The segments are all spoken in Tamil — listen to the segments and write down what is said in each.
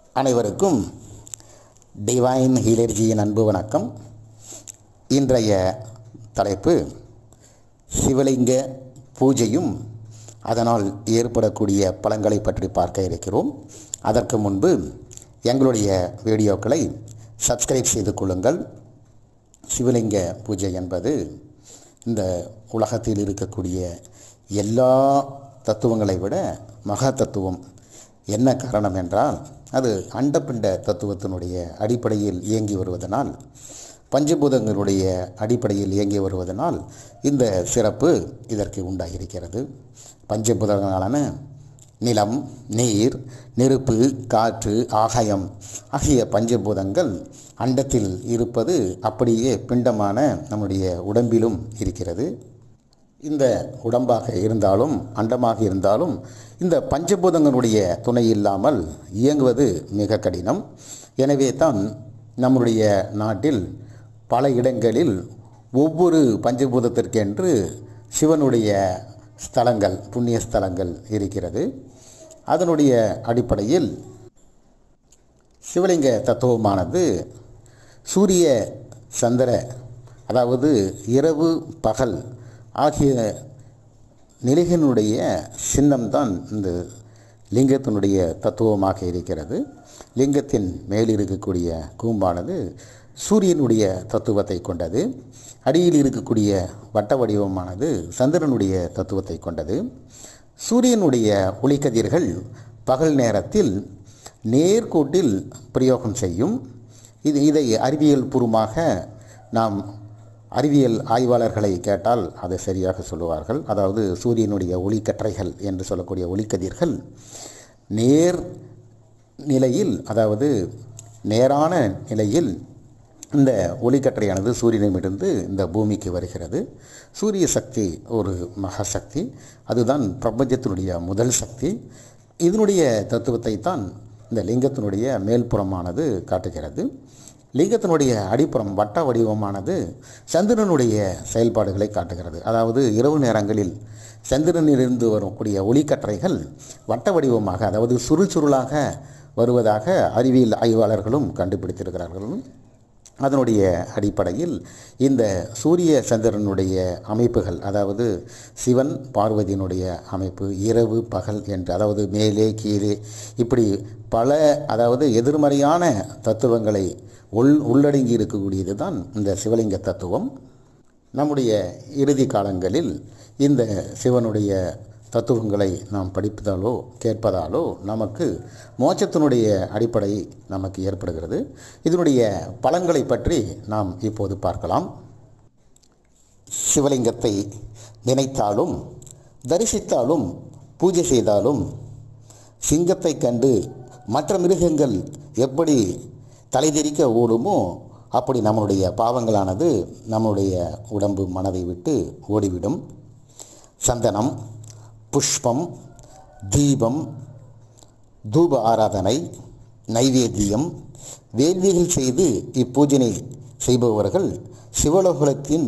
அனைவருக்கும் டிவைன் ஹீலர்ஜியின் அன்பு வணக்கம் இன்றைய தலைப்பு சிவலிங்க பூஜையும் அதனால் ஏற்படக்கூடிய பலன்களை பற்றி பார்க்க இருக்கிறோம் அதற்கு முன்பு எங்களுடைய வீடியோக்களை சப்ஸ்கிரைப் செய்து கொள்ளுங்கள் சிவலிங்க பூஜை என்பது இந்த உலகத்தில் இருக்கக்கூடிய எல்லா தத்துவங்களை விட மகா தத்துவம் என்ன காரணம் என்றால் அது அண்டப்பிண்ட தத்துவத்தினுடைய அடிப்படையில் இயங்கி வருவதனால் பஞ்சபூதங்களுடைய அடிப்படையில் இயங்கி வருவதனால் இந்த சிறப்பு இதற்கு உண்டாகியிருக்கிறது பஞ்சபூதங்களான நிலம் நீர் நெருப்பு காற்று ஆகாயம் ஆகிய பஞ்சபூதங்கள் அண்டத்தில் இருப்பது அப்படியே பிண்டமான நம்முடைய உடம்பிலும் இருக்கிறது இந்த உடம்பாக இருந்தாலும் அண்டமாக இருந்தாலும் இந்த பஞ்சபூதங்களுடைய துணை இல்லாமல் இயங்குவது மிக கடினம் எனவே தான் நம்முடைய நாட்டில் பல இடங்களில் ஒவ்வொரு பஞ்சபூதத்திற்கென்று சிவனுடைய ஸ்தலங்கள் புண்ணிய ஸ்தலங்கள் இருக்கிறது அதனுடைய அடிப்படையில் சிவலிங்க தத்துவமானது சூரிய சந்திர அதாவது இரவு பகல் ஆகிய நிலைகளினுடைய சின்னம்தான் இந்த லிங்கத்தினுடைய தத்துவமாக இருக்கிறது லிங்கத்தின் மேல் இருக்கக்கூடிய கூம்பானது சூரியனுடைய தத்துவத்தை கொண்டது அடியில் இருக்கக்கூடிய வட்ட வடிவமானது சந்திரனுடைய தத்துவத்தை கொண்டது சூரியனுடைய ஒளிக்கதிர்கள் பகல் நேரத்தில் நேர்கோட்டில் பிரயோகம் செய்யும் இது இதை அறிவியல் பூர்வமாக நாம் அறிவியல் ஆய்வாளர்களை கேட்டால் அதை சரியாக சொல்லுவார்கள் அதாவது சூரியனுடைய ஒளிக்கற்றைகள் என்று சொல்லக்கூடிய ஒளிக்கதிர்கள் நேர் நிலையில் அதாவது நேரான நிலையில் இந்த ஒளிக்கற்றையானது சூரியனிடமிருந்து இந்த பூமிக்கு வருகிறது சூரிய சக்தி ஒரு மகாசக்தி அதுதான் பிரபஞ்சத்தினுடைய முதல் சக்தி இதனுடைய தத்துவத்தை தான் இந்த லிங்கத்தினுடைய மேல்புறமானது காட்டுகிறது லிங்கத்தினுடைய அடிப்புறம் வட்ட வடிவமானது சந்திரனுடைய செயல்பாடுகளை காட்டுகிறது அதாவது இரவு நேரங்களில் சந்திரனிலிருந்து வரக்கூடிய ஒளிக்கற்றைகள் வட்ட வடிவமாக அதாவது சுருள் சுருளாக வருவதாக அறிவியல் ஆய்வாளர்களும் கண்டுபிடித்திருக்கிறார்கள் அதனுடைய அடிப்படையில் இந்த சூரிய சந்திரனுடைய அமைப்புகள் அதாவது சிவன் பார்வதியினுடைய அமைப்பு இரவு பகல் என்று அதாவது மேலே கீழே இப்படி பல அதாவது எதிர்மறையான தத்துவங்களை உள் உள்ளடங்கி இருக்கக்கூடியது தான் இந்த சிவலிங்க தத்துவம் நம்முடைய இறுதி காலங்களில் இந்த சிவனுடைய தத்துவங்களை நாம் படிப்பதாலோ கேட்பதாலோ நமக்கு மோட்சத்தினுடைய அடிப்படை நமக்கு ஏற்படுகிறது இதனுடைய பலன்களை பற்றி நாம் இப்போது பார்க்கலாம் சிவலிங்கத்தை நினைத்தாலும் தரிசித்தாலும் பூஜை செய்தாலும் சிங்கத்தை கண்டு மற்ற மிருகங்கள் எப்படி தலைதெறிக்க ஓடுமோ அப்படி நம்முடைய பாவங்களானது நம்முடைய உடம்பு மனதை விட்டு ஓடிவிடும் சந்தனம் புஷ்பம் தீபம் தூப ஆராதனை நைவேத்தியம் வேள்விகள் செய்து இப்பூஜனை செய்பவர்கள் சிவலோகத்தின்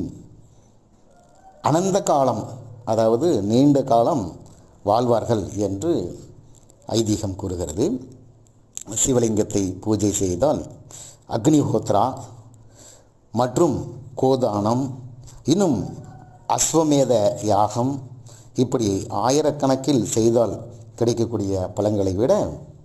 அனந்த காலம் அதாவது நீண்ட காலம் வாழ்வார்கள் என்று ஐதீகம் கூறுகிறது சிவலிங்கத்தை பூஜை செய்தால் அக்னிஹோத்ரா மற்றும் கோதானம் இன்னும் அஸ்வமேத யாகம் இப்படி ஆயிரக்கணக்கில் செய்தால் கிடைக்கக்கூடிய பலன்களை விட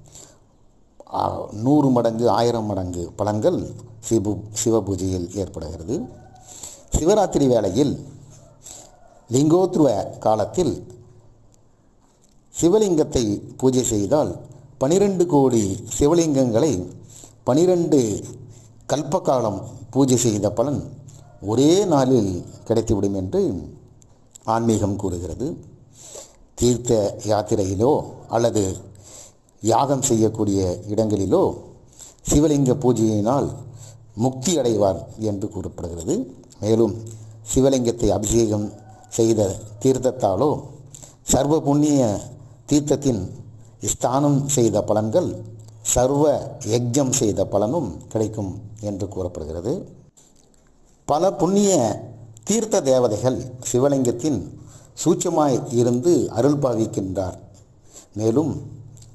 நூறு மடங்கு ஆயிரம் மடங்கு பலன்கள் சிபு சிவ பூஜையில் ஏற்படுகிறது சிவராத்திரி வேளையில் லிங்கோத்ருவ காலத்தில் சிவலிங்கத்தை பூஜை செய்தால் பனிரெண்டு கோடி சிவலிங்கங்களை பனிரெண்டு கல்பகாலம் பூஜை செய்த பலன் ஒரே நாளில் கிடைத்துவிடும் என்று ஆன்மீகம் கூறுகிறது தீர்த்த யாத்திரையிலோ அல்லது யாகம் செய்யக்கூடிய இடங்களிலோ சிவலிங்க பூஜையினால் முக்தி அடைவார் என்று கூறப்படுகிறது மேலும் சிவலிங்கத்தை அபிஷேகம் செய்த தீர்த்தத்தாலோ சர்வ புண்ணிய தீர்த்தத்தின் ஸ்தானம் செய்த பலன்கள் சர்வ யஜ்ஞம் செய்த பலனும் கிடைக்கும் என்று கூறப்படுகிறது பல புண்ணிய தீர்த்த தேவதைகள் சிவலிங்கத்தின் சூட்சமாய் இருந்து அருள் பாவிக்கின்றார் மேலும்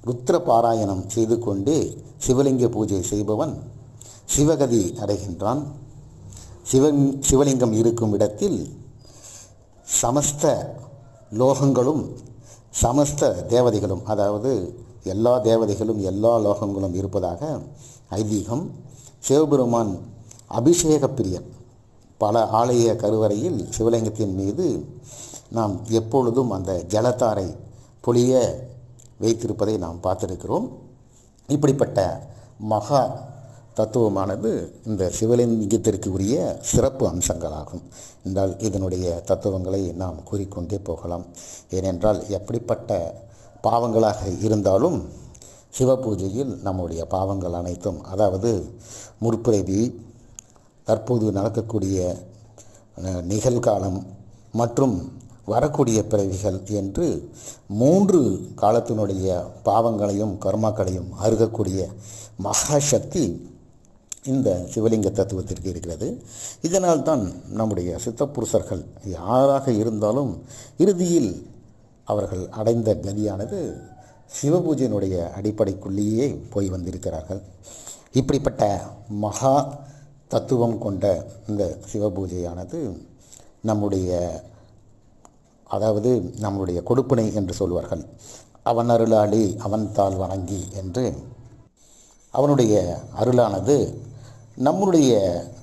ருத்ர பாராயணம் செய்து கொண்டே சிவலிங்க பூஜை செய்பவன் சிவகதி அடைகின்றான் சிவன் சிவலிங்கம் இருக்கும் இடத்தில் சமஸ்த லோகங்களும் சமஸ்த தேவதைகளும் அதாவது எல்லா தேவதைகளும் எல்லா லோகங்களும் இருப்பதாக ஐதீகம் சிவபெருமான் அபிஷேக பிரியன் பல ஆலய கருவறையில் சிவலிங்கத்தின் மீது நாம் எப்பொழுதும் அந்த ஜலத்தாரை பொழிய வைத்திருப்பதை நாம் பார்த்திருக்கிறோம் இப்படிப்பட்ட மகா தத்துவமானது இந்த சிவலிங்கத்திற்கு உரிய சிறப்பு அம்சங்களாகும் என்றால் இதனுடைய தத்துவங்களை நாம் கூறிக்கொண்டே போகலாம் ஏனென்றால் எப்படிப்பட்ட பாவங்களாக இருந்தாலும் சிவ பூஜையில் நம்முடைய பாவங்கள் அனைத்தும் அதாவது முற்பிறவி தற்போது நடக்கக்கூடிய அஹ், நிகழ்காலம் மற்றும் வரக்கூடிய பிறவிகள் என்று மூன்று காலத்தினுடைய பாவங்களையும் கர்மாக்களையும் அருகக்கூடிய மகாசக்தி இந்த சிவலிங்க தத்துவத்திற்கு இருக்கிறது இதனால் தான் நம்முடைய சித்தப்புருஷர்கள் யாராக இருந்தாலும் இறுதியில் அவர்கள் அடைந்த கதியானது சிவபூஜையினுடைய அடிப்படைக்குள்ளேயே போய் வந்திருக்கிறார்கள் இப்படிப்பட்ட மகா தத்துவம் கொண்ட இந்த சிவபூஜையானது நம்முடைய அதாவது நம்முடைய கொடுப்பினை என்று சொல்வார்கள் அவன் அருளாளி அவன் தாள் வணங்கி என்று அவனுடைய அருளானது நம்முடைய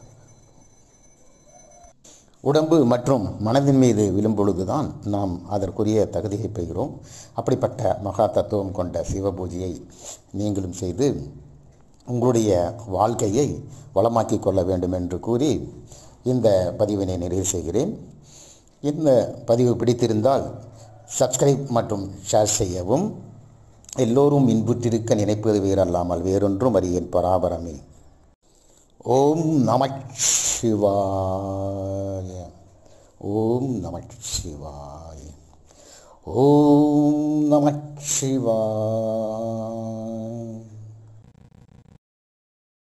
உடம்பு மற்றும் மனதின் மீது விழும் பொழுதுதான் நாம் அதற்குரிய தகுதியை பெறுகிறோம் அப்படிப்பட்ட மகா தத்துவம் கொண்ட சிவபூஜையை நீங்களும் செய்து உங்களுடைய வாழ்க்கையை வளமாக்கிக் கொள்ள வேண்டும் என்று கூறி இந்த பதிவினை நிறைவு செய்கிறேன் இந்த பதிவு பிடித்திருந்தால் சப்ஸ்கிரைப் மற்றும் ஷேர் செய்யவும் எல்லோரும் இன்புற்றிருக்க நினைப்பது வேறல்லாமல் வேறொன்றும் அறியேன் பராபரமே ஓம் நமச் சிவாய ஓம் நமச் சிவாய ஓம் நமச் சிவாய